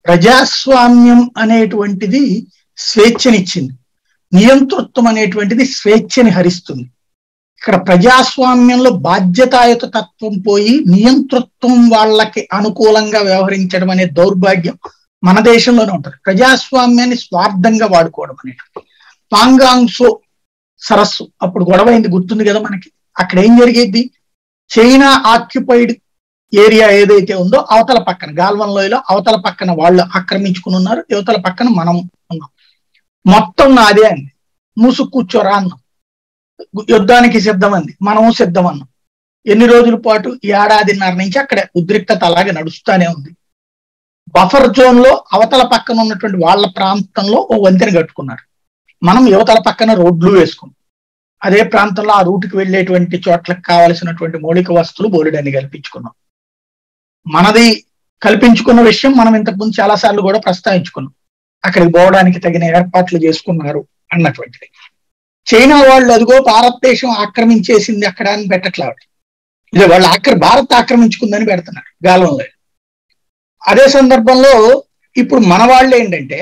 ప్రజాస్వామ్యం అనేటువంటిది స్వేచ్ఛనిచ్చింది నియంతృత్వం అనేటువంటిది స్వేచ్ఛని హరిస్తుంది ఇక్కడ ప్రజాస్వామ్యంలో బాధ్యతాయుత తత్వం పోయి నియంతృత్వం వాళ్ళకి అనుకూలంగా వ్యవహరించడం అనే దౌర్భాగ్యం మన దేశంలోనే ఉంటుంది ప్రజాస్వామ్యాన్ని స్వార్థంగా వాడుకోవడం అనేటువంటి పాంగాంగ్సో సరస్సు అప్పుడు గొడవైంది గుర్తుంది కదా మనకి అక్కడ ఏం జరిగేది చైనా ఆక్యుపైడ్ ఏరియా ఏదైతే ఉందో అవతల పక్కన గాల్వన్ లోయలో అవతల పక్కన వాళ్ళు ఆక్రమించుకుని ఉన్నారు యువతల పక్కన మనం ఉన్నాం మొత్తం నాదే అండి మూసు కూర్చోరా అన్నాం యుద్ధానికి సిద్ధమంది మనము సిద్ధం అన్నాం ఎన్ని రోజుల పాటు ఏడాదిన్నర నుంచి అక్కడ ఉద్రిక్తత అలాగే నడుస్తానే ఉంది బఫర్ జోన్ లో అవతల పక్కన ఉన్నటువంటి వాళ్ళ ప్రాంతంలో ఓ వంతెన కట్టుకున్నారు మనం యువతల పక్కన రోడ్లు వేసుకున్నాం అదే ప్రాంతంలో ఆ రూట్కి వెళ్ళేటువంటి చోట్లకు కావలసినటువంటి మౌలిక వస్తువులు బోలెడన్ని కల్పించుకున్నాం మనది కల్పించుకున్న విషయం మనం ఇంతకుముందు చాలా సార్లు కూడా ప్రస్తావించుకున్నాం అక్కడికి పోవడానికి తగిన ఏర్పాట్లు చేసుకున్నారు అన్నటువంటిది చైనా వాళ్ళు అదిగో భారతదేశం ఆక్రమించేసింది అక్కడ అని పెట్టట్లా ఇది వాళ్ళు ఆక్ర భారత్ ఆక్రమించుకుందని పెడుతున్నారు గాలంలో అదే సందర్భంలో ఇప్పుడు మన వాళ్ళు ఏంటంటే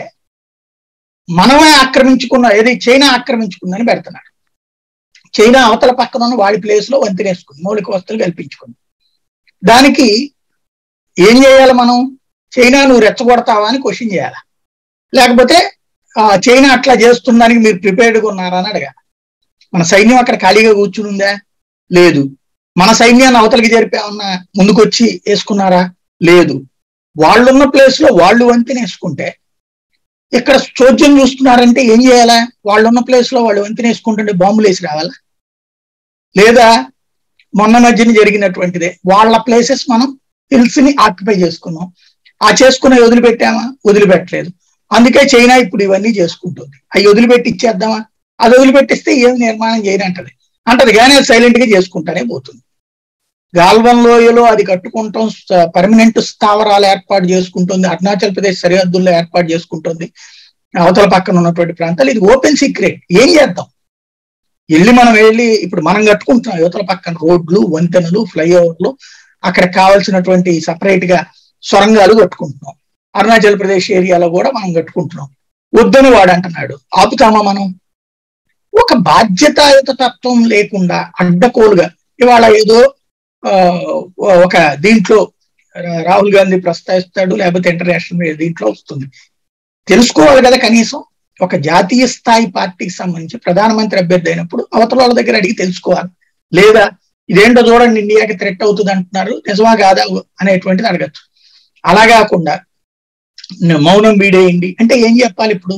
మనమే ఆక్రమించుకున్న ఏది చైనా ఆక్రమించుకుందని పెడుతున్నారు చైనా అవతల పక్కన ఉన్న వాడి ప్లేస్ లో వంతెనేసుకుంది మౌలిక వస్తువులు కల్పించుకుంది దానికి ఏం చేయాలి మనం చైనా నువ్వు రెచ్చగొడతావా అని క్వశ్చన్ చేయాలి లేకపోతే చైనా అట్లా చేస్తుందానికి మీరు ప్రిపేర్డ్గా ఉన్నారా అని అడగాలి మన సైన్యం అక్కడ ఖాళీగా కూర్చుని ఉందా లేదు మన సైన్యాన్ని అవతలికి జరిపామన్నా ముందుకొచ్చి వేసుకున్నారా లేదు వాళ్ళున్న ప్లేస్ లో వాళ్ళు వంతెనేసుకుంటే ఇక్కడ చోద్యం చూస్తున్నారంటే ఏం చేయాలా వాళ్ళున్న ప్లేస్ లో వాళ్ళు వంతెనేసుకుంటుంటే బాంబులు వేసి రావాలా లేదా మొన్న మధ్యన జరిగినటువంటిదే వాళ్ళ ప్లేసెస్ మనం హిల్స్ ని ఆక్యుపై చేసుకున్నాం ఆ చేసుకున్న వదిలిపెట్టామా వదిలిపెట్టలేదు అందుకే చైనా ఇప్పుడు ఇవన్నీ చేసుకుంటుంది అవి వదిలిపెట్టి ఇచ్చేద్దామా అది వదిలిపెట్టిస్తే ఏమి నిర్మాణం చేయనంటది అంటది కానీ అది సైలెంట్ గా చేసుకుంటానే పోతుంది గాల్వన్ లోయలో అది కట్టుకుంటాం పర్మనెంట్ స్థావరాలు ఏర్పాటు చేసుకుంటుంది అరుణాచల్ ప్రదేశ్ సరిహద్దుల్లో ఏర్పాటు చేసుకుంటుంది అవతల పక్కన ఉన్నటువంటి ప్రాంతాలు ఇది ఓపెన్ సీక్రెట్ ఏం చేద్దాం వెళ్ళి మనం వెళ్ళి ఇప్పుడు మనం కట్టుకుంటున్నాం యువతల పక్కన రోడ్లు వంతెనలు ఫ్లైఓవర్లు అక్కడ కావాల్సినటువంటి సపరేట్ గా సొరంగాలు కట్టుకుంటున్నాం అరుణాచల్ ప్రదేశ్ ఏరియాలో కూడా మనం కట్టుకుంటున్నాం వద్దని వాడు అంటున్నాడు ఆపుతామా మనం ఒక బాధ్యతాయుత తత్వం లేకుండా అడ్డకోలుగా ఇవాళ ఏదో ఒక దీంట్లో రాహుల్ గాంధీ ప్రస్తావిస్తాడు లేకపోతే ఇంటర్నేషనల్ దీంట్లో వస్తుంది తెలుసుకోవాలి కదా కనీసం ఒక జాతీయ స్థాయి పార్టీకి సంబంధించి ప్రధానమంత్రి అభ్యర్థి అయినప్పుడు అవతల వాళ్ళ దగ్గర అడిగి తెలుసుకోవాలి లేదా ఇదేంటో చూడండి ఇండియాకి థ్రెట్ అవుతుంది అంటున్నారు నిజమా కాదా అనేటువంటిది అడగచ్చు అలా కాకుండా మౌనం వీడేయండి అంటే ఏం చెప్పాలి ఇప్పుడు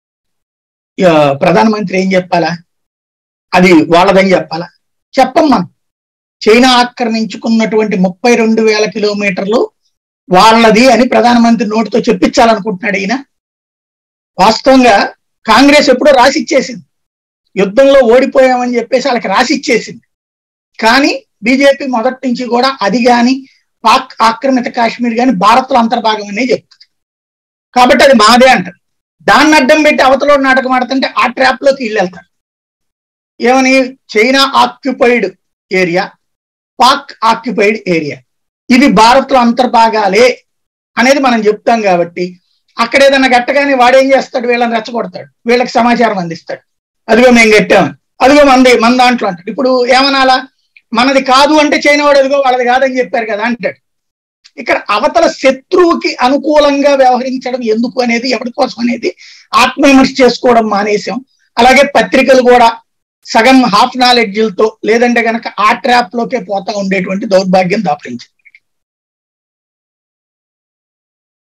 ప్రధానమంత్రి ఏం చెప్పాలా అది వాళ్ళదని చెప్పాలా చెప్పం మనం చైనా ఆక్రమించుకున్నటువంటి ముప్పై రెండు వేల కిలోమీటర్లు వాళ్ళది అని ప్రధానమంత్రి నోటితో చెప్పించాలనుకుంటున్నాడు ఈయన వాస్తవంగా కాంగ్రెస్ ఎప్పుడో రాసిచ్చేసింది యుద్ధంలో ఓడిపోయామని చెప్పేసి వాళ్ళకి రాసిచ్చేసింది కానీ బీజేపీ మొదటి నుంచి కూడా అది కానీ పాక్ ఆక్రమిత కాశ్మీర్ కానీ భారత్లో అంతర్భాగం అనే చెప్తుంది కాబట్టి అది మాదే అంటారు దాన్ని అడ్డం పెట్టి అవతలో నాటకం ఆడుతుంటే ఆ ట్రాప్ లోకి వీళ్ళు వెళ్తారు ఏమని China occupied area Pak occupied area ఇది భారత్ లో అంతర్భాగాలే అనేది మనం చెప్తాం కాబట్టి అక్కడ ఏదైనా గట్టగానే వాడేం చేస్తాడు వీళ్ళని రెచ్చగొడతాడు వీళ్ళకి సమాచారం అందిస్తాడు అదిగో మేము కట్టామని అదిగో మంది మన దాంట్లో అంటాడు ఇప్పుడు ఏమనాలా మనది కాదు అంటే చైనా వాడు అదిగో వాళ్ళది కాదని చెప్పారు కదా అంటాడు ఇక్కడ అవతల శత్రువుకి అనుకూలంగా వ్యవహరించడం ఎందుకు అనేది ఎవరి కోసం అనేది ఆత్మవిమర్శ చేసుకోవడం మానేసాం అలాగే పత్రికలు కూడా సగం హాఫ్ నాలెడ్జ్లతో లేదంటే గనక ఆ ట్రాప్ లోకే పోతా ఉండేటువంటి దౌర్భాగ్యం దాపరించింది